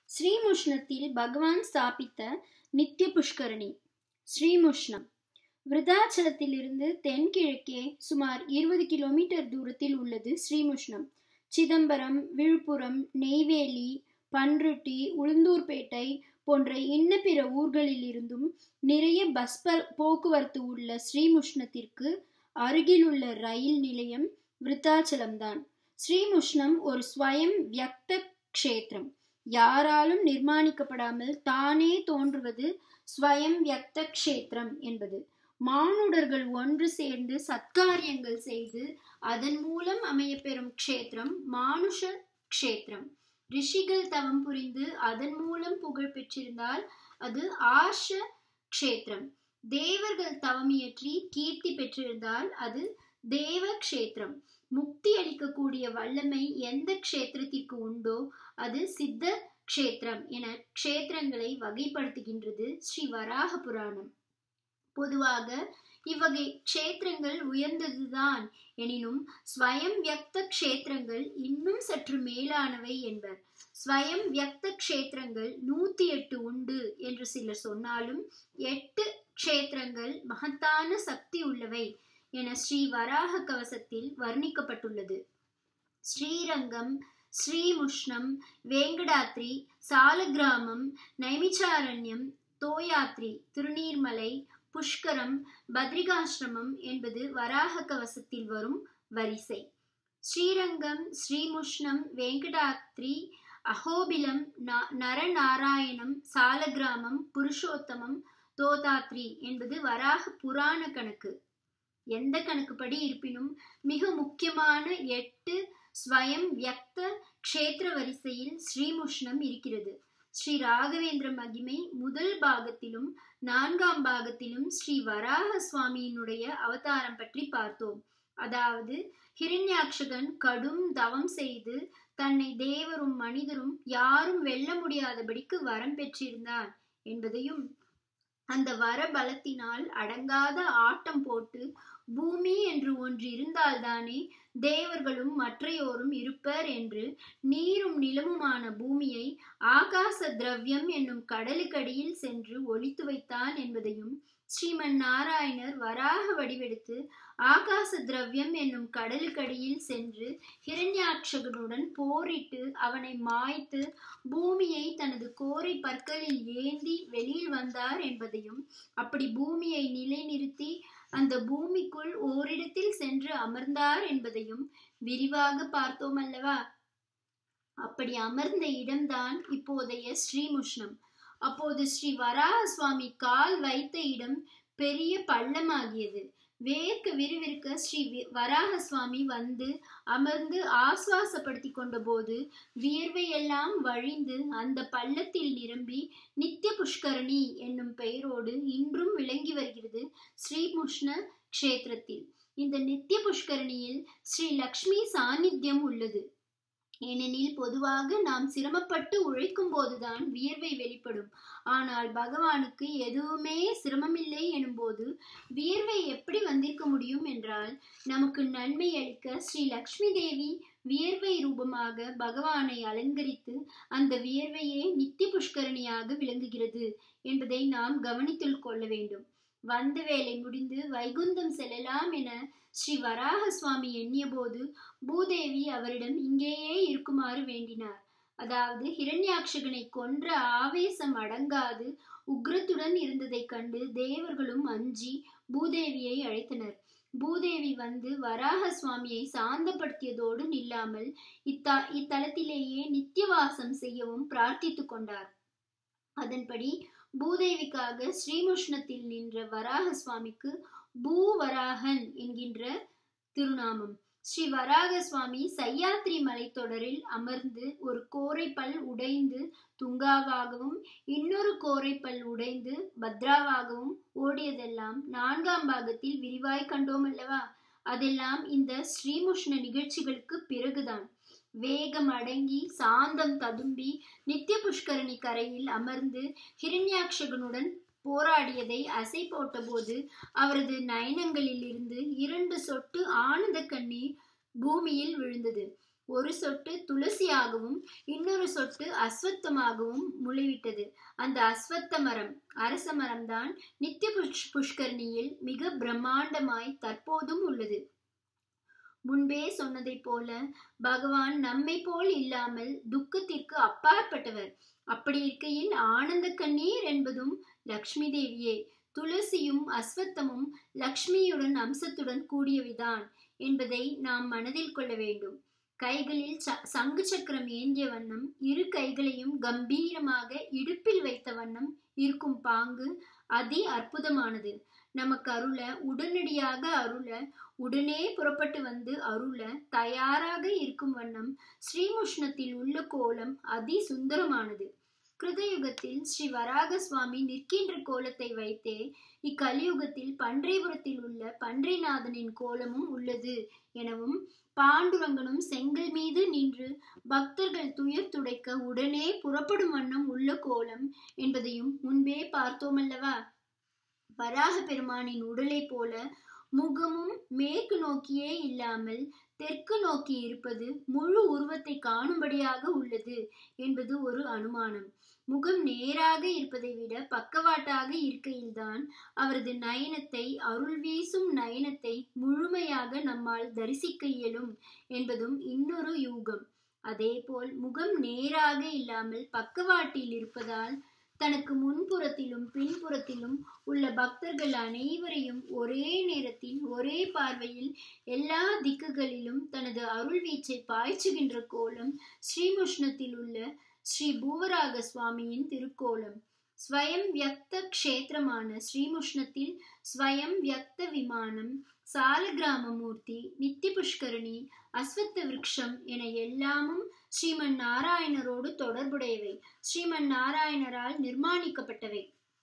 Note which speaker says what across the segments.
Speaker 1: ஸ்ரீமுஷ்ணத்தில் பகவான் ஸ்தாபித்த நித்திய புஷ்கரணி ஸ்ரீமுஷ்ணம் விருதாச்சலத்திலிருந்து தென்கிழக்கே சுமார் இருபது கிலோமீட்டர் தூரத்தில் உள்ளது ஸ்ரீமுஷ்ணம் சிதம்பரம் விழுப்புரம் நெய்வேலி பன்ருட்டி உளுந்தூர்பேட்டை போன்ற இன்ன பிற ஊர்களில் இருந்தும் நிறைய பஸ் போக்குவரத்து உள்ள ஸ்ரீமுஷ்ணத்திற்கு அருகில் உள்ள ரயில் நிலையம் விருத்தாச்சலம்தான் ஸ்ரீமுஷ்ணம் ஒரு ஸ்வயம் வியக்த க்ஷேத்திரம் யாராலும் நிர்மாணிக்கப்படாமல் தானே தோன்றுவது ஸ்வயம் வியக்த க்ஷேத்திரம் என்பது மானுடர்கள் ஒன்று சேர்ந்து சத்காரியங்கள் செய்து அதன் மூலம் அமையப்பெறும் க்ஷேத்திரம் மானுஷ க்ஷேத்திரம் ரிஷிகள் தவம் புரிந்து அதன் மூலம் புகழ் பெற்றிருந்தால் அது ஆர்ஷ க்ஷேத்திரம் தேவர்கள் தவம் இயற்றி கீர்த்தி பெற்றிருந்தால் அது தேவ க்ஷேத்திரம் முக்தி அளிக்கக்கூடிய வல்லமை எந்த க்ஷேத்திரத்திற்கு உண்டோ அது சித்த க்ஷேத்திரம் என க்ஷேத்திரங்களை வகைப்படுத்துகின்றது ஸ்ரீ வராக புராணம் பொதுவாக இவ்வகை க்ஷேத்திரங்கள் உயர்ந்ததுதான் எனினும் ஸ்வயம் வியக்த க்ஷேத்திரங்கள் இன்னும் சற்று மேலானவை என்பர் ஸ்வயம் வியக்த க்ஷேத்திரங்கள் நூத்தி எட்டு உண்டு என்று சிலர் சொன்னாலும் எட்டு க்ஷேத்திரங்கள் மகத்தான சக்தி உள்ளவை என ஸ்ரீ வராக கவசத்தில் வர்ணிக்கப்பட்டுள்ளது ஸ்ரீரங்கம் ஸ்ரீமுஷ்ணம் வேங்கடாத்ரி சாலகிராமம் நைமிச்சாரண்யம் தோயாத்ரி திருநீர்மலை புஷ்கரம் பத்ரிகாசிரமம் என்பது வராக கவசத்தில் வரும் வரிசை ஸ்ரீரங்கம் ஸ்ரீமுஷ்ணம் வேங்கடாத்ரி அஹோபிலம் நரநாராயணம் சாலகிராமம் புருஷோத்தமம் தோதாத்ரி என்பது வராக புராண கணக்கு எந்த கணக்குப்படி இருப்பினும் மிக முக்கியமான எட்டு ஸ்வயம் வியக்த க்ஷேத்திர வரிசையில் ஸ்ரீமுஷ்ணம் இருக்கிறது ஸ்ரீ ராகவேந்திர மகிமை முதல் பாகத்திலும் நான்காம் பாகத்திலும் ஸ்ரீ வராக சுவாமியினுடைய அவதாரம் பற்றி பார்த்தோம் அதாவது ஹிரண்யாட்சகன் கடும் தவம் செய்து தன்னை தேவரும் மனிதரும் யாரும் வெல்ல முடியாதபடிக்கு வரம் பெற்றிருந்தான் என்பதையும் அந்த வர பலத்தினால் அடங்காத ஆட்டம் போட்டு பூமி என்று ஒன்று இருந்தால்தானே தேவர்களும் மற்றையோரும் இருப்பர் என்று நீரும் நிலமுமான பூமியை ஆகாச திரவியம் என்னும் கடலுக்கடியில் சென்று ஒழித்து வைத்தான் என்பதையும் ஸ்ரீமன் நாராயணர் வராக வடிவெடுத்து ஆகாச திரவியம் என்னும் கடலுக்கடியில் சென்று ஹிரண்யாட்சகனுடன் போரிட்டு அவனை மாய்த்து பூமியை தனது கோரை பற்களில் ஏந்தி வெளியில் வந்தார் என்பதையும் அப்படி பூமியை நிலைநிறுத்தி அந்த பூமிக்குள் ஓரிடத்தில் சென்று அமர்ந்தார் என்பதையும் விரிவாக பார்த்தோம் அல்லவா அப்படி அமர்ந்த இடம்தான் இப்போதைய ஸ்ரீமுஷ்ணம் அப்போது ஸ்ரீ வராக சுவாமி கால் வைத்த இடம் பெரிய பள்ளமாகியது வேர்க்க விறுவிறுக்க ஸ்ரீ வராக சுவாமி வந்து அமர்ந்து ஆஸ்வாசப்படுத்தி கொண்ட போது வியர்வையெல்லாம் வழிந்து அந்த பள்ளத்தில் நிரம்பி நித்திய புஷ்கரணி என்னும் பெயரோடு இன்றும் விளங்கி வருகிறது ஸ்ரீமுஷ்ண க்ஷேத்திரத்தில் இந்த நித்திய புஷ்கரணியில் ஸ்ரீ லக்ஷ்மி சாநித்தியம் உள்ளது ஏனெனில் பொதுவாக நாம் சிரமப்பட்டு உழைக்கும் போதுதான் வியர்வை வெளிப்படும் ஆனால் பகவானுக்கு எதுவுமே சிரமமில்லை எனும்போது வியர்வை எப்படி வந்திருக்க முடியும் என்றால் நமக்கு நன்மை அளிக்க ஸ்ரீ லக்ஷ்மி தேவி வியர்வை ரூபமாக பகவானை அலங்கரித்து அந்த வியர்வையே நித்திய புஷ்கரணியாக விளங்குகிறது என்பதை நாம் கவனித்துக் கொள்ள வேண்டும் வந்த வேலை முடிந்து வைகுந்தம் செல்லலாம் என ஸ்ரீ வராக சுவாமி எண்ணிய போது பூதேவி அவரிடம் இங்கேயே இருக்குமாறு வேண்டினார் அதாவது ஹிரண்யாட்சகனை கொன்ற ஆவேசம் அடங்காது உக்ரத்துடன் இருந்ததைக் கண்டு தேவர்களும் அஞ்சி பூதேவியை அழைத்தனர் பூதேவி வந்து வராக சுவாமியை சாந்தப்படுத்தியதோடு நில்லாமல் இத்த இத்தலத்திலேயே நித்தியவாசம் செய்யவும் பிரார்த்தித்து கொண்டார் அதன்படி பூதேவிக்காக ஸ்ரீமுஷ்ணத்தில் நின்ற வராக சுவாமிக்கு பூவராகன் என்கின்ற திருநாமம் ஸ்ரீ வராக சுவாமி சையாத்ரி மலைத்தொடரில் அமர்ந்து ஒரு கோரைப்பல் உடைந்து துங்காவாகவும் இன்னொரு கோரைப்பல் உடைந்து பத்ராவாகவும் ஓடியதெல்லாம் நான்காம் பாகத்தில் விரிவாய் கண்டோம் அல்லவா அதெல்லாம் இந்த ஸ்ரீமுஷ்ண நிகழ்ச்சிகளுக்கு பிறகுதான் வேகம் அடங்கி சாந்தம் ததும்பி நித்திய புஷ்கரணி கரையில் அமர்ந்து ஹிரண்யாட்சகனுடன் போராடியதை அசை போட்டபோது அவரது நயனங்களில் இருந்து இரண்டு சொட்டு ஆனந்த கண்ணீர் பூமியில் விழுந்தது ஒரு சொட்டு துளசியாகவும் இன்னொரு சொட்டு அஸ்வத்தமாகவும் முளைவிட்டது அந்த அஸ்வத்த மரம் அரச மரம்தான் நித்திய புஷ் புஷ்கரணியில் மிக பிரம்மாண்டமாய் தற்போதும் உள்ளது முன்பே சொன்னதைப் போல பகவான் நம்மை போல் இல்லாமல் துக்கத்திற்கு அப்பாற்பட்டவர் அப்படி இருக்கையில் ஆனந்த கண்ணீர் என்பதும் லக்ஷ்மி தேவியே துளசியும் அஸ்வத்தமும் லக்ஷ்மியுடன் அம்சத்துடன் கூடியவிதான் என்பதை நாம் மனதில் கொள்ள வேண்டும் கைகளில் சங்கு சக்கரம் ஏந்திய வண்ணம் இரு கைகளையும் கம்பீரமாக இடுப்பில் வைத்த வண்ணம் இருக்கும் பாங்கு அதி அற்புதமானது நமக்கு அருள உடனடியாக அருள உடனே புறப்பட்டு வந்து அருள தயாராக இருக்கும் வண்ணம் ஸ்ரீமுஷ்ணத்தில் உள்ள கோலம் அதி சுந்தரமானது கிருதயுகத்தில் ஸ்ரீ வராக சுவாமி நிற்கின்ற கோலத்தை வைத்தே இக்கலியுகத்தில் பன்றைபுரத்தில் உள்ள பன்றைநாதனின் கோலமும் உள்ளது எனவும் பாண்டுரங்கனும் செங்கல் மீது நின்று பக்தர்கள் துயர் துடைக்க உடனே புறப்படும் வண்ணம் உள்ள கோலம் என்பதையும் முன்பே பார்த்தோமல்லவா வராக பெருமானின் உடலை போல முகமும் மேற்கு நோக்கியே இல்லாமல் தெற்கு நோக்கி இருப்பது முழு உருவத்தை காணும்படியாக உள்ளது என்பது ஒரு அனுமானம் முகம் நேராக இருப்பதை விட பக்கவாட்டாக இருக்கையில்தான் அவரது நயனத்தை அருள் வீசும் நயனத்தை முழுமையாக நம்மால் தரிசிக்க இயலும் என்பதும் இன்னொரு யூகம் அதேபோல் முகம் நேராக இல்லாமல் பக்கவாட்டில் இருப்பதால் தனக்கு முன்புறத்திலும் பின்புறத்திலும் உள்ள பக்தர்கள் அனைவரையும் ஒரே நேரத்தில் ஒரே பார்வையில் எல்லா திக்குகளிலும் தனது அருள் வீச்சை பாய்ச்சுகின்ற கோலம் ஸ்ரீமுஷ்ணத்தில் உள்ள ஸ்ரீ பூவராக சுவாமியின் திருக்கோலம் ஸ்வயம் வியக்த க்ஷேத்திரமான ஸ்ரீமுஷ்ணத்தில் ஸ்வயம் வியக்த விமானம் சாலகிராமமூர்த்தி நித்தி புஷ்கரணி அஸ்வத்த விருட்சம் என எல்லாமும் ஸ்ரீமன் நாராயணரோடு தொடர்புடையவை ஸ்ரீமன் நாராயணரால் நிர்மாணிக்கப்பட்டவை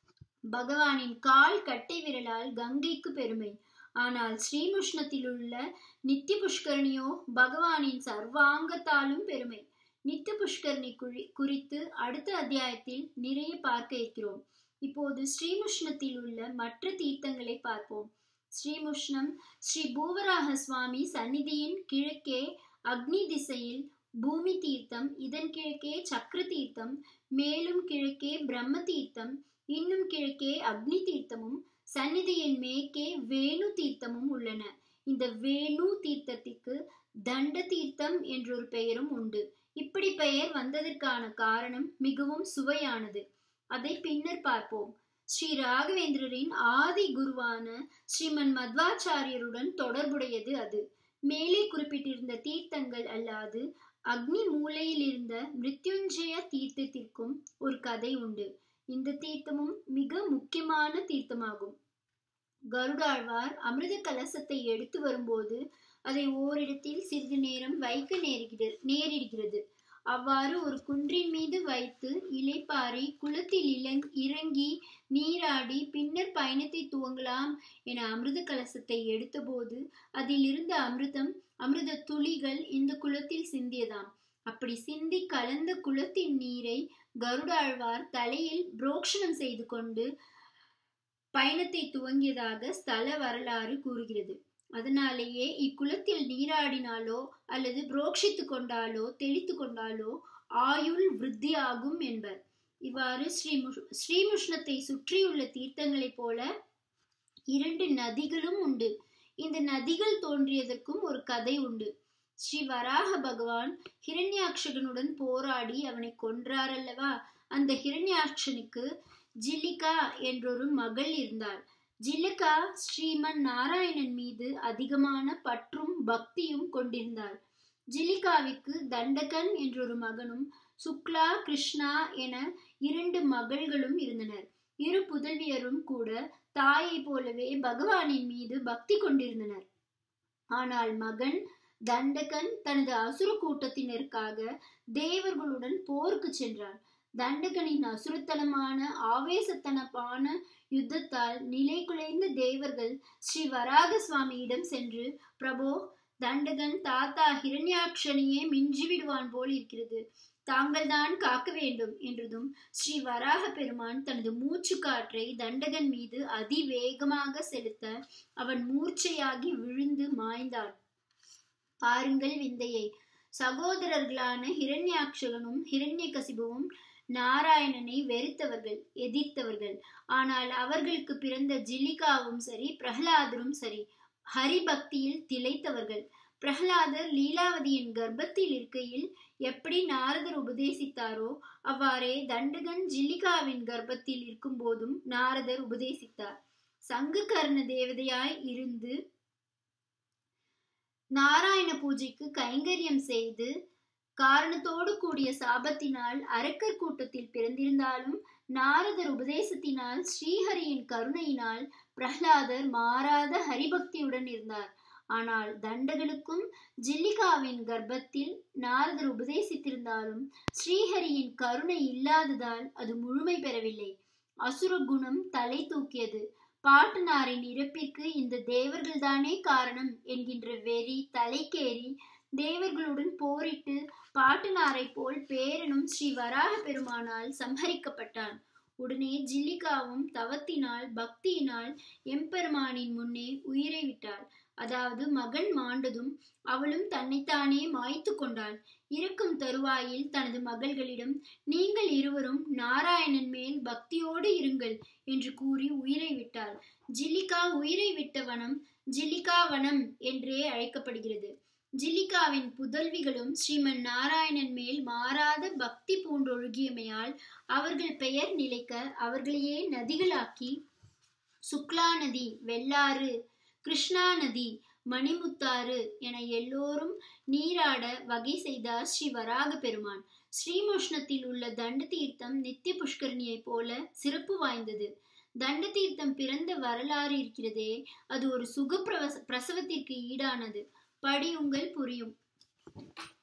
Speaker 1: பகவானின் கால் கட்டை விரலால் கங்கைக்கு பெருமை ஆனால் ஸ்ரீமுஷ்ணத்தில் உள்ள நித்திய புஷ்கரணியோ பகவானின் சர்வாங்கத்தாலும் பெருமை நித்திய புஷ்கரணி குறி குறித்து அடுத்த அத்தியாயத்தில் நிறைய பார்க்க இருக்கிறோம் இப்போது ஸ்ரீமுஷ்ணத்தில் உள்ள மற்ற தீர்த்தங்களை பார்ப்போம் ஸ்ரீமுஷ்ணம் ஸ்ரீ பூவராக சுவாமி சந்நிதியின் கிழக்கே அக்னி திசையில் பூமி தீர்த்தம் இதன் கிழக்கே சக்கர தீர்த்தம் மேலும் கிழக்கே பிரம்ம தீர்த்தம் இன்னும் கிழக்கே அக்னி தீர்த்தமும் சந்நிதியின் மேற்கே வேணு தீர்த்தமும் உள்ளன இந்த வேணு தீர்த்தத்திற்கு தண்ட தீர்த்தம் என்றொரு பெயரும் உண்டு இப்படி பெயர் வந்ததற்கான காரணம் மிகவும் சுவையானது அதை பின்னர் பார்ப்போம் ஸ்ரீ ராகவேந்திரரின் ஆதி குருவான ஸ்ரீமன் மத்வாச்சாரியருடன் தொடர்புடையது அது மேலே குறிப்பிட்டிருந்த தீர்த்தங்கள் அல்லாது அக்னி மூலையில் இருந்த மிருத்யுஞ்சய தீர்த்தத்திற்கும் ஒரு கதை உண்டு இந்த தீர்த்தமும் மிக முக்கியமான தீர்த்தமாகும் கருடாழ்வார் அமிர்த கலசத்தை எடுத்து வரும்போது அதை ஓரிடத்தில் சிறிது நேரம் வைக்க நேருகிறது நேரிடுகிறது அவ்வாறு ஒரு குன்றின் மீது வைத்து இலைப்பாரி குளத்தில் இளங் இறங்கி நீராடி பின்னர் பயணத்தை துவங்கலாம் என அமிர்த கலசத்தை எடுத்தபோது அதில் இருந்த அமிர்தம் அமிர்த துளிகள் இந்த குளத்தில் சிந்தியதாம் அப்படி சிந்தி கலந்த குளத்தின் நீரை கருடாழ்வார் தலையில் புரோக்ஷணம் செய்து கொண்டு பயணத்தை துவங்கியதாக ஸ்தல வரலாறு கூறுகிறது அதனாலேயே இக்குளத்தில் நீராடினாலோ அல்லது புரோக்ஷித்து கொண்டாலோ தெளித்து கொண்டாலோ ஆயுள் விருத்தியாகும் என்பர் இவ்வாறு ஸ்ரீ ஸ்ரீமுஷ்ணத்தை சுற்றியுள்ள தீர்த்தங்களைப் போல இரண்டு நதிகளும் உண்டு இந்த நதிகள் தோன்றியதற்கும் ஒரு கதை உண்டு ஸ்ரீ வராக பகவான் ஹிரண்யாட்சகனுடன் போராடி அவனை கொன்றார் அல்லவா அந்த ஹிரண்யாட்சனுக்கு ஜில்லிகா என்றொரு மகள் இருந்தாள் ஜில்லிகா ஸ்ரீமன் நாராயணன் மீது அதிகமான பற்றும் பக்தியும் கொண்டிருந்தாள் ஜிலிகாவிற்கு தண்டகன் என்றொரு மகனும் சுக்லா கிருஷ்ணா என இரண்டு மகள்களும் இருந்தனர் இரு புதல்வியரும் கூட தாயை போலவே பகவானின் மீது பக்தி கொண்டிருந்தனர் ஆனால் மகன் தண்டகன் தனது அசுர கூட்டத்தினருக்காக தேவர்களுடன் போருக்கு சென்றான் தண்டகனின் அசுரத்தனமான ஆவேசத்தனமான யுத்தத்தால் நிலை குலைந்த தேவர்கள் ஸ்ரீ வராக சுவாமியிடம் சென்று பிரபோ தண்டகன் தாத்தா ஹிரண்யாட்சனையே மிஞ்சி விடுவான் போல் இருக்கிறது தாங்கள் தான் காக்க வேண்டும் என்றதும் ஸ்ரீ வராக பெருமான் தனது மூச்சு காற்றை தண்டகன் மீது அதிவேகமாக செலுத்த அவன் மூர்ச்சையாகி விழுந்து மாய்ந்தான் பாருங்கள் விந்தையை சகோதரர்களான ஹிரண்யாட்சகனும் ஹிரண்யகசிபுவும் நாராயணனை வெறுத்தவர்கள் எதிர்த்தவர்கள் ஆனால் அவர்களுக்கு பிறந்த ஜில்லிகாவும் சரி பிரகலாதரும் சரி ஹரிபக்தியில் திளைத்தவர்கள் பிரகலாதர் லீலாவதியின் கர்ப்பத்தில் இருக்கையில் எப்படி நாரதர் உபதேசித்தாரோ அவ்வாறே தண்டகன் ஜில்லிகாவின் கர்ப்பத்தில் இருக்கும் போதும் நாரதர் உபதேசித்தார் சங்கு கர்ண தேவதையாய் இருந்து நாராயண பூஜைக்கு கைங்கரியம் செய்து காரணத்தோடு கூடிய சாபத்தினால் அரக்கர் கூட்டத்தில் பிறந்திருந்தாலும் நாரதர் உபதேசத்தினால் ஸ்ரீஹரியின் கருணையினால் பிரகலாதர் மாறாத ஹரிபக்தியுடன் இருந்தார் ஆனால் தண்டகனுக்கும் ஜில்லிகாவின் கர்ப்பத்தில் நாரதர் உபதேசித்திருந்தாலும் ஸ்ரீஹரியின் கருணை இல்லாததால் அது முழுமை பெறவில்லை அசுர குணம் தலை தூக்கியது பாட்டனாரின் இறப்பிற்கு இந்த தேவர்கள்தானே காரணம் என்கின்ற வெறி தலைக்கேறி தேவர்களுடன் போரிட்டு பாட்டனாரை போல் பேரனும் ஸ்ரீ வராக பெருமானால் சம்ஹரிக்கப்பட்டான் உடனே ஜில்லிகாவும் தவத்தினால் பக்தியினால் எம்பெருமானின் முன்னே உயிரை விட்டாள் அதாவது மகன் மாண்டதும் அவளும் தன்னைத்தானே மாய்த்து கொண்டாள் இருக்கும் தருவாயில் தனது மகள்களிடம் நீங்கள் இருவரும் நாராயணன் மேல் பக்தியோடு இருங்கள் என்று கூறி உயிரை விட்டாள் ஜில்லிகா உயிரை விட்ட வனம் ஜில்லிகா வனம் என்றே அழைக்கப்படுகிறது ஜில்லிகாவின் புதல்விகளும் ஸ்ரீமன் நாராயணன் மேல் மாறாத பக்தி பூண்டொழுகியமையால் அவர்கள் பெயர் நிலைக்க அவர்களையே நதிகளாக்கி சுக்லா நதி வெள்ளாறு கிருஷ்ணா நதி மணிமுத்தாறு என எல்லோரும் நீராட வகை செய்தார் ஸ்ரீ வராக பெருமான் ஸ்ரீமுஷ்ணத்தில் உள்ள தண்ட தீர்த்தம் நித்திய புஷ்கரணியைப் போல சிறப்பு வாய்ந்தது தண்ட தீர்த்தம் பிறந்த வரலாறு இருக்கிறதே அது ஒரு சுக பிரசவத்திற்கு ஈடானது படியுங்கள் புரியும்